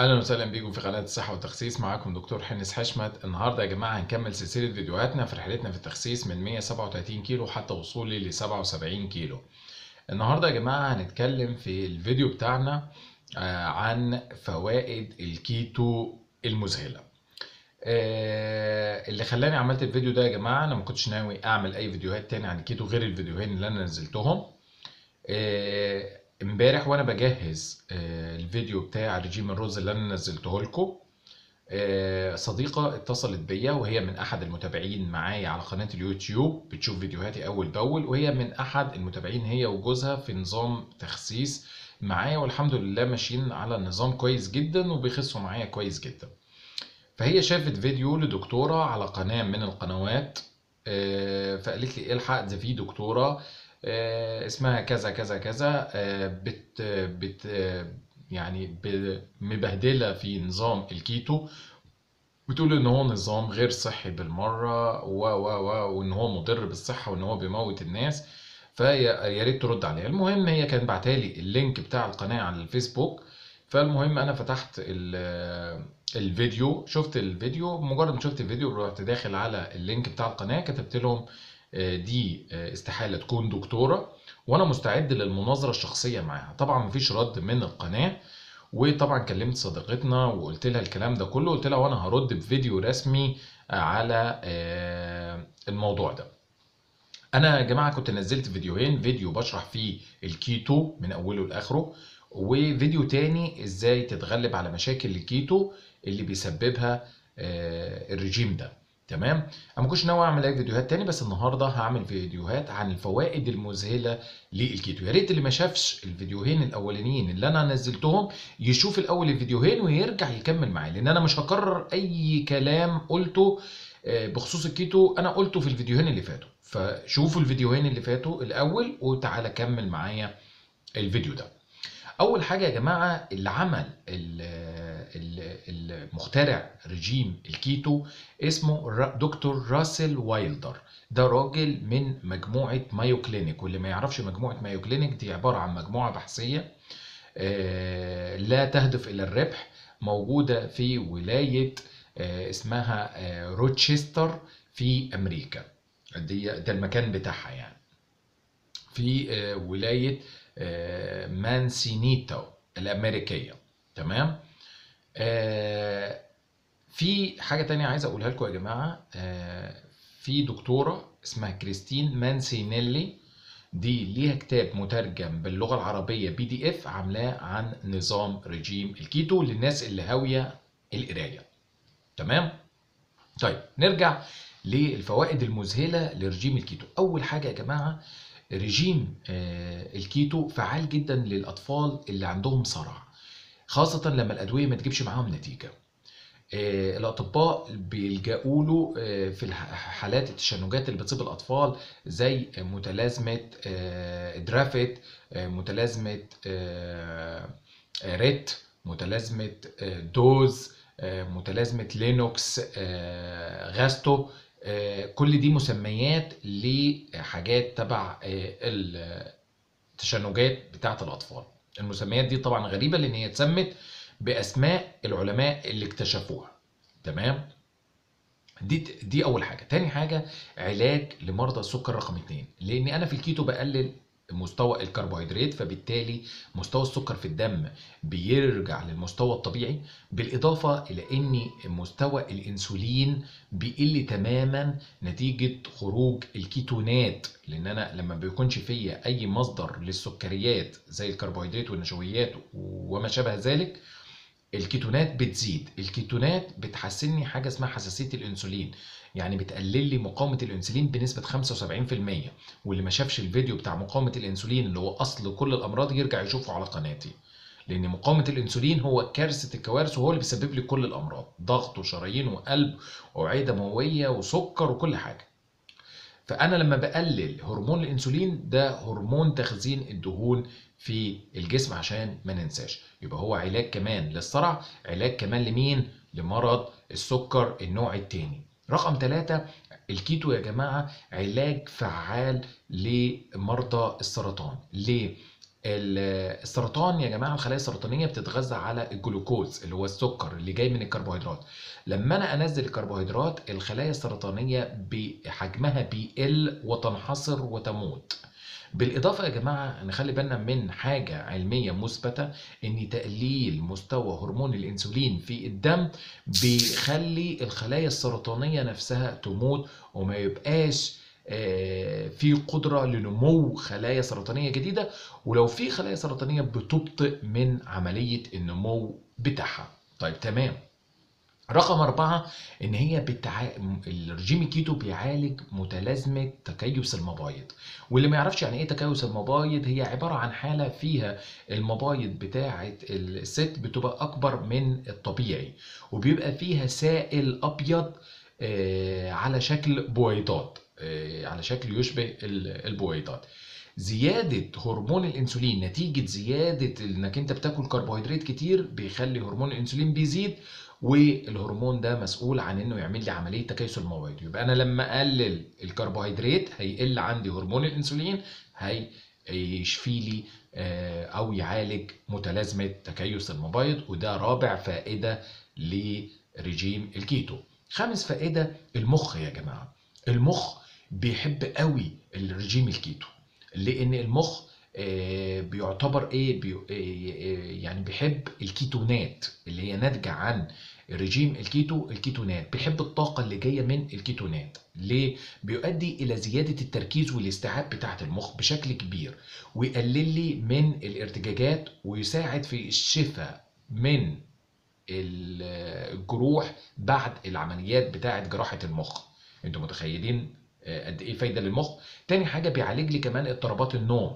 اهلا وسهلا بيكم في قناه الصحه والتخسيس معاكم دكتور حنس حشمت النهارده يا جماعه هنكمل سلسله فيديوهاتنا في رحلتنا في التخسيس من 137 كيلو حتى وصولي ل 77 كيلو النهارده يا جماعه هنتكلم في الفيديو بتاعنا آه، عن فوائد الكيتو المذهله آه، اللي خلاني عملت الفيديو ده يا جماعه انا ما كنتش ناوي اعمل اي فيديوهات تاني عن الكيتو غير الفيديوهين اللي انا نزلتهم آه، امبارح وانا بجهز آه، الفيديو بتاع رجيم الرز اللي انا نزلته لكم آه، صديقة اتصلت بيا وهي من احد المتابعين معايا على قناة اليوتيوب بتشوف فيديوهاتي اول باول وهي من احد المتابعين هي وجوزها في نظام تخسيس معايا والحمد لله ماشيين على نظام كويس جدا وبيخسوا معايا كويس جدا فهي شافت فيديو لدكتورة على قناة من القنوات آه، فقالت لي الحق ده في دكتورة آه، اسمها كذا كذا كذا آه، بت بت يعني ب- مبهدلة في نظام الكيتو بتقول ان هو نظام غير صحي بالمره و و و وان هو مضر بالصحه وان هو بيموت الناس فيا ريت ترد عليها المهم هي كانت بعتالي اللينك بتاع القناه على الفيسبوك فالمهم انا فتحت ال- الفيديو شفت الفيديو مجرد ما شفت الفيديو رحت داخل على اللينك بتاع القناه كتبت لهم آه، دي آه، استحاله تكون دكتوره وانا مستعد للمناظره الشخصيه معاها طبعا مفيش رد من القناه وطبعا كلمت صديقتنا وقلت لها الكلام ده كله قلت لها وانا هرد بفيديو رسمي على آه، الموضوع ده انا يا جماعه كنت نزلت فيديوهين فيديو بشرح فيه الكيتو من اوله لاخره وفيديو تاني ازاي تتغلب على مشاكل الكيتو اللي بيسببها آه، الرجيم ده تمام انا ما كنتش ناوي اعمل اي فيديوهات تاني بس النهارده هعمل فيديوهات عن الفوائد المذهله للكيتو يا ريت اللي ما شافش الفيديوهين الاولانيين اللي انا نزلتهم يشوف الاول الفيديوهين ويرجع يكمل معايا لان انا مش هكرر اي كلام قلته آه، بخصوص الكيتو انا قلته في الفيديوهين اللي فاتوا فشوفوا الفيديوهين اللي فاتوا الاول وتعالى كمل معايا الفيديو ده اول حاجه يا جماعه اللي عمل ال- ال- المخترع رجيم الكيتو اسمه را- دكتور راسل وايلدر ده راجل من مجموعه مايو كلينيك واللي ما يعرفش مجموعه مايو كلينيك دي عباره عن مجموعه بحثيه آه، لا تهدف الى الربح موجوده في ولايه آه، اسمها آه، روتشستر في امريكا دي ده المكان بتاعها يعني في آه، ولايه آه، مانسينيتو الامريكيه تمام آه، في حاجه تانية عايز اقولها لكم يا جماعه آه، في دكتوره اسمها كريستين مانسينيلي دي ليها كتاب مترجم باللغه العربيه بي دي اف عاملاه عن نظام رجيم الكيتو للناس اللي هاويه القرايه تمام طيب نرجع للفوائد المذهله لرجيم الكيتو اول حاجه يا جماعه رجيم آه، الكيتو فعال جدا للاطفال اللي عندهم صرع خاصه لما الادويه ما تجيبش معاهم نتيجه آه، الاطباء بيلجأوا له آه، في الح- حالات التشنجات اللي بتصيب الاطفال زي متلازمه آه، درافت آه، متلازمه آه، آه، ريت متلازمه آه، دوز آه، متلازمه لينوكس آه، غاستو آه، كل دي مسميات لحاجات تبع آه، التشنجات بتاعه الاطفال المسميات دي طبعا غريبه لان هي اتسمت باسماء العلماء اللي اكتشفوها تمام دي دي اول حاجه تاني حاجه علاج لمرضى السكر رقم اتنين لان انا في الكيتو بقلل مستوى الكربوهيدرات فبالتالي مستوى السكر في الدم بيرجع للمستوى الطبيعي بالاضافه الى ان مستوى الانسولين بيقل تماما نتيجه خروج الكيتونات لان انا لما بيكونش فيا اي مصدر للسكريات زي الكربوهيدرات والنشويات وما شابه ذلك الكيتونات بتزيد الكيتونات بتحسني حاجه اسمها حساسيه الانسولين يعني بتقلل لي مقاومه الانسولين بنسبه 75% واللي ما شافش الفيديو بتاع مقاومه الانسولين اللي هو اصل كل الامراض يرجع يشوفه على قناتي لان مقاومه الانسولين هو كارثه الكوارث وهو اللي بيسبب لي كل الامراض ضغط وشرايين وقلب واوعيه دمويه وسكر وكل حاجه فانا لما بقلل هرمون الانسولين ده هرمون تخزين الدهون في الجسم عشان ما ننساش يبقى هو علاج كمان للصرع علاج كمان لمين لمرض السكر النوع التاني رقم ثلاثة الكيتو يا جماعة علاج فعال لمرضى السرطان ليه ال- السرطان يا جماعه الخلايا السرطانيه بتتغذى على الجلوكوز اللي هو السكر اللي جاي من الكربوهيدرات لما انا انزل الكربوهيدرات الخلايا السرطانيه بحجمها بيقل وتنحصر وتموت بالاضافه يا جماعه نخلي بالنا من حاجه علميه مثبته ان تقليل مستوى هرمون الانسولين في الدم بيخلي الخلايا السرطانيه نفسها تموت وما يبقاش آه، في قدره لنمو خلايا سرطانيه جديده ولو في خلايا سرطانيه بتبطئ من عمليه النمو بتاعها طيب تمام رقم أربعة إن هي بتع... الرجيم الكيتو بيعالج متلازمة تكيس المبايض واللي ما يعرفش يعني إيه تكيس المبايض هي عبارة عن حالة فيها المبايض بتاعة الست بتبقى أكبر من الطبيعي وبيبقى فيها سائل أبيض آه، على شكل بويضات آه، على شكل يشبه ال- البويضات زيادة هرمون الأنسولين نتيجة زيادة إنك أنت بتاكل كربوهيدرات كتير بيخلي هرمون الأنسولين بيزيد والهرمون ده مسؤول عن انه يعمل لي عمليه تكيس المبايض يبقى انا لما اقلل الكربوهيدرات هيقل عندي هرمون الانسولين هيشفي لي آه، او يعالج متلازمه تكيس المبايض وده رابع فائده لرجيم الكيتو خامس فائده المخ يا جماعه المخ بيحب قوي الرجيم الكيتو لان المخ آه، بيعتبر ايه بي... آه، آه، يعني بيحب الكيتونات اللي هي ناتجه عن رجيم الكيتو الكيتونات بيحب الطاقة اللي جاية من الكيتونات ليه؟ بيؤدي إلى زيادة التركيز والاستيعاب بتاعة المخ بشكل كبير ويقلل لي من الارتجاجات ويساعد في الشفاء من ال- الجروح بعد العمليات بتاعة جراحة المخ انتوا متخيلين آه، قد ايه فايدة للمخ تاني حاجة بيعالج لي كمان اضطرابات النوم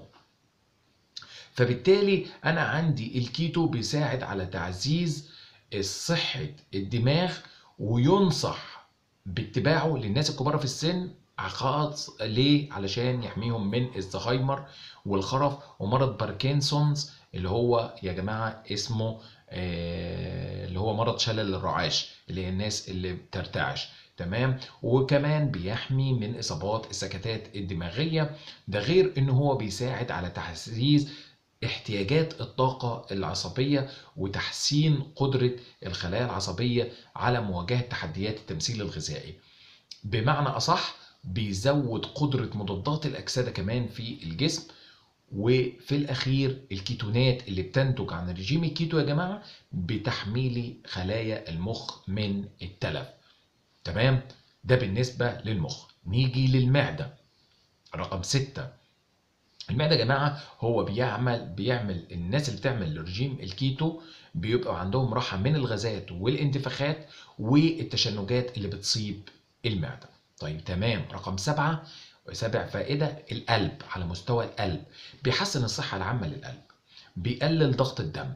فبالتالي انا عندي الكيتو بيساعد على تعزيز صحة الدماغ وينصح باتباعه للناس الكبار في السن خاص ليه؟ علشان يحميهم من الزهايمر والخرف ومرض باركنسونز اللي هو يا جماعة اسمه آه، اللي هو مرض شلل الرعاش اللي هي الناس اللي بترتعش تمام وكمان بيحمي من اصابات السكتات الدماغيه ده غير ان هو بيساعد على تعزيز احتياجات الطاقة العصبية وتحسين قدرة الخلايا العصبية على مواجهة تحديات التمثيل الغذائي بمعنى أصح بيزود قدرة مضادات الأكسدة كمان في الجسم وفي الأخير الكيتونات اللي بتنتج عن الرجيم الكيتو يا جماعة بتحميلي خلايا المخ من التلف تمام ده بالنسبة للمخ نيجي للمعدة رقم ستة المعدة يا جماعة هو بيعمل بيعمل الناس اللي بتعمل رجيم الكيتو بيبقى عندهم راحة من الغازات والانتفاخات والتشنجات اللي بتصيب المعدة طيب تمام رقم سبعة سابع فائدة القلب على مستوى القلب بيحسن الصحة العامة للقلب بيقلل ضغط الدم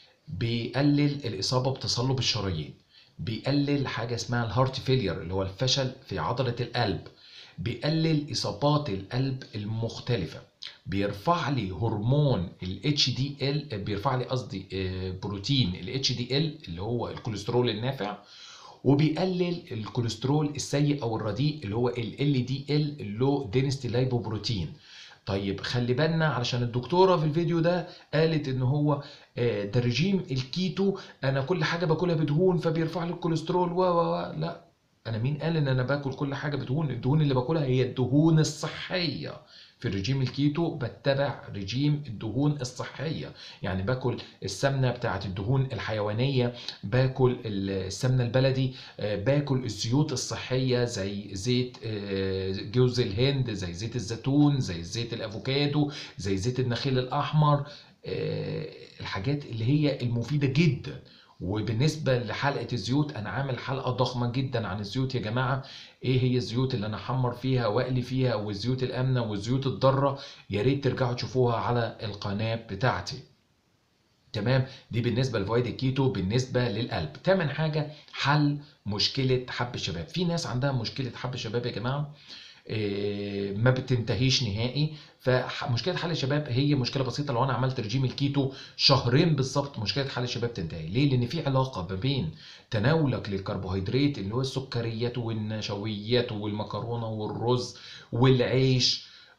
بيقلل الإصابة بتصلب الشرايين بيقلل حاجة اسمها الهارت فيلير اللي هو الفشل في عضلة القلب بيقلل إصابات القلب المختلفة بيرفع لي هرمون ال HDL بيرفع لي قصدي آه، بروتين ال HDL اللي هو الكوليسترول النافع وبيقلل الكوليسترول السيء او الرديء اللي هو ال LDL اللو دينستي لايبوبروتين طيب خلي بالنا علشان الدكتوره في الفيديو ده قالت ان هو آه، ده رجيم الكيتو انا كل حاجه باكلها بدهون فبيرفع لي الكوليسترول و و و لا انا مين قال ان انا باكل كل حاجه بدهون الدهون اللي باكلها هي الدهون الصحيه في الرجيم الكيتو بتبع رجيم الدهون الصحيه يعني باكل السمنه بتاعه الدهون الحيوانيه باكل السمنه البلدي آه، باكل الزيوت الصحيه زي زيت آه، جوز الهند زي زيت الزيتون زي زيت الافوكادو زي زيت النخيل الاحمر آه، الحاجات اللي هي المفيده جدا وبالنسبة لحلقة الزيوت أنا عامل حلقة ضخمة جدا عن الزيوت يا جماعة إيه هي الزيوت اللي أنا أحمر فيها وأقلي فيها والزيوت الآمنة والزيوت الضارة يا ريت ترجعوا تشوفوها على القناة بتاعتي تمام دي بالنسبة لفوائد الكيتو بالنسبة للقلب تامن حاجة حل مشكلة حب الشباب في ناس عندها مشكلة حب الشباب يا جماعة إيه، ما بتنتهيش نهائي فمشكله حل الشباب هي مشكله بسيطه لو انا عملت رجيم الكيتو شهرين بالظبط مشكله حل الشباب تنتهي ليه لان في علاقه ما بين تناولك للكربوهيدرات اللي هو السكريات والنشويات والمكرونه والرز والعيش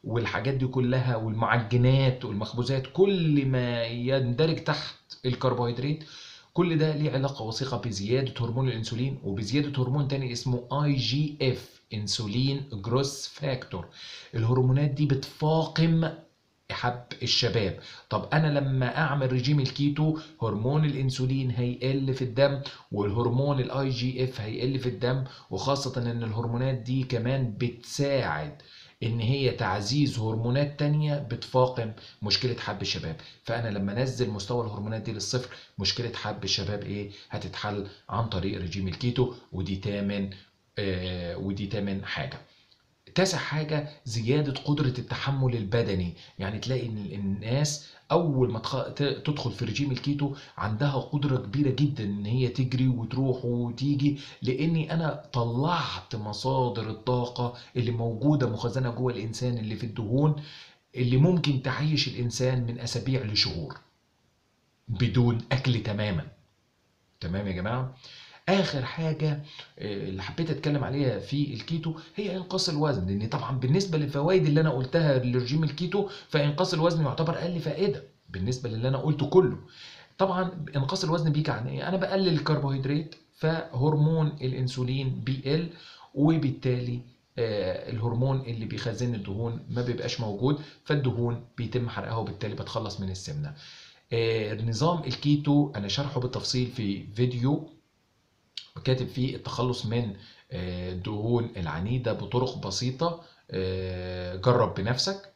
والحاجات دي كلها والمعجنات والمخبوزات كل ما يندرج تحت الكربوهيدرات كل ده ليه علاقة وثيقة بزيادة هرمون الأنسولين وبزيادة هرمون تاني اسمه اي جي اف انسولين جروس فاكتور الهرمونات دي بتفاقم حب الشباب طب انا لما اعمل رجيم الكيتو هرمون الانسولين هيقل في الدم والهرمون الاي جي اف هيقل في الدم وخاصة ان الهرمونات دي كمان بتساعد ان هي تعزيز هرمونات تانية بتفاقم مشكلة حب الشباب فانا لما انزل مستوى الهرمونات دي للصفر مشكلة حب الشباب ايه هتتحل عن طريق رجيم الكيتو ودي تامن آه ودي تامن حاجة تاسع حاجة زيادة قدرة التحمل البدني يعني تلاقي ان الناس اول ما تدخل في رجيم الكيتو عندها قدرة كبيرة جدا ان هي تجري وتروح وتيجي لاني انا طلعت مصادر الطاقة اللي موجودة مخزنة جوه الانسان اللي في الدهون اللي ممكن تعيش الانسان من اسابيع لشهور بدون اكل تماما تمام يا جماعه اخر حاجه اللي حبيت اتكلم عليها في الكيتو هي انقاص الوزن لان طبعا بالنسبه للفوائد اللي انا قلتها لرجيم الكيتو فانقاص الوزن يعتبر اقل فائده بالنسبه للي انا قلته كله طبعا انقاص الوزن بيجي عن ايه انا بقلل الكربوهيدرات فهرمون الانسولين بيقل وبالتالي آه الهرمون اللي بيخزن الدهون ما بيبقاش موجود فالدهون بيتم حرقها وبالتالي بتخلص من السمنه آه نظام الكيتو انا شرحه بالتفصيل في فيديو كاتب فيه التخلص من الدهون العنيدة بطرق بسيطة جرب بنفسك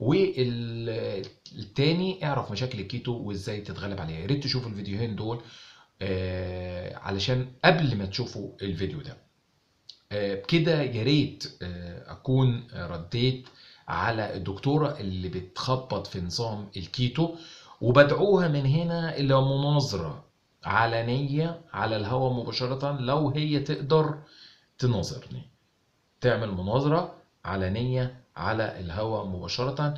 والتاني اعرف مشاكل الكيتو وازاي تتغلب عليها يا ريت تشوفوا الفيديوهين دول علشان قبل ما تشوفوا الفيديو ده بكده يا ريت اكون رديت على الدكتوره اللي بتخبط في نظام الكيتو وبدعوها من هنا الى مناظره علنية على الهواء مباشرة لو هي تقدر تناظرني تعمل مناظرة علنية على الهواء مباشرة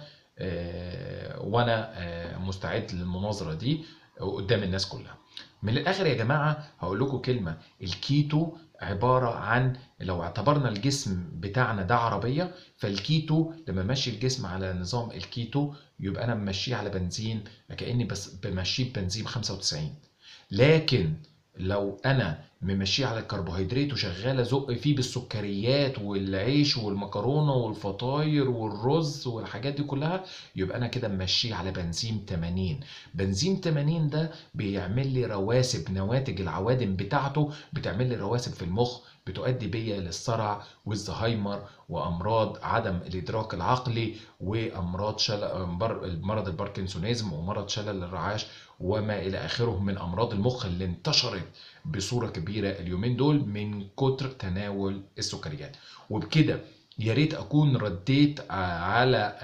وأنا مستعد للمناظرة دي قدام الناس كلها من الآخر يا جماعة هقول لكم كلمة الكيتو عبارة عن لو اعتبرنا الجسم بتاعنا ده عربية فالكيتو لما امشي الجسم على نظام الكيتو يبقى أنا ممشيه على بنزين كأني بس بمشيه بنزين 95 لكن لو انا ممشيه على الكربوهيدرات وشغال ازق فيه بالسكريات والعيش والمكرونه والفطاير والرز والحاجات دي كلها يبقى انا كده ممشيه على بنزين 80 بنزين 80 ده بيعمل لي رواسب نواتج العوادم بتاعته بتعمل لي رواسب في المخ بتؤدي بيا للصرع والزهايمر وامراض عدم الادراك العقلي وامراض شلل مرض الباركنسونيزم ومرض شلل الرعاش وما الى اخره من امراض المخ اللي انتشرت بصوره كبيره اليومين دول من كتر تناول السكريات وبكده يا ريت اكون رديت على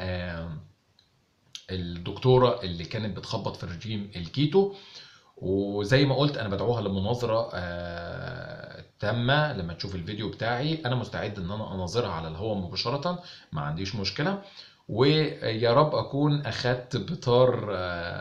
الدكتوره اللي كانت بتخبط في الرجيم الكيتو وزي ما قلت انا بدعوها لمناظره تامه لما تشوف الفيديو بتاعي انا مستعد ان انا اناظرها على الهواء مباشره ما عنديش مشكله ويا رب اكون اخدت بطار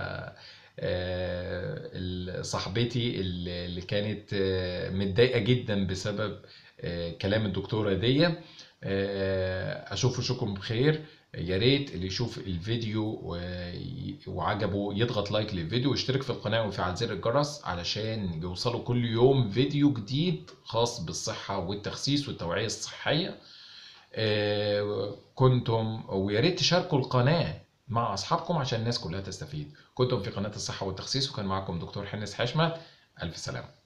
صاحبتي اللي كانت متضايقه جدا بسبب كلام الدكتوره دي اشوف وشكم بخير يا ريت اللي يشوف الفيديو وعجبه يضغط لايك للفيديو ويشترك في القناه ويفعل زر الجرس علشان يوصلوا كل يوم فيديو جديد خاص بالصحه والتخسيس والتوعيه الصحيه كنتم ويا ريت تشاركوا القناه مع اصحابكم عشان الناس كلها تستفيد كنتم في قناه الصحه والتخسيس وكان معكم دكتور حنس حشمت الف سلامه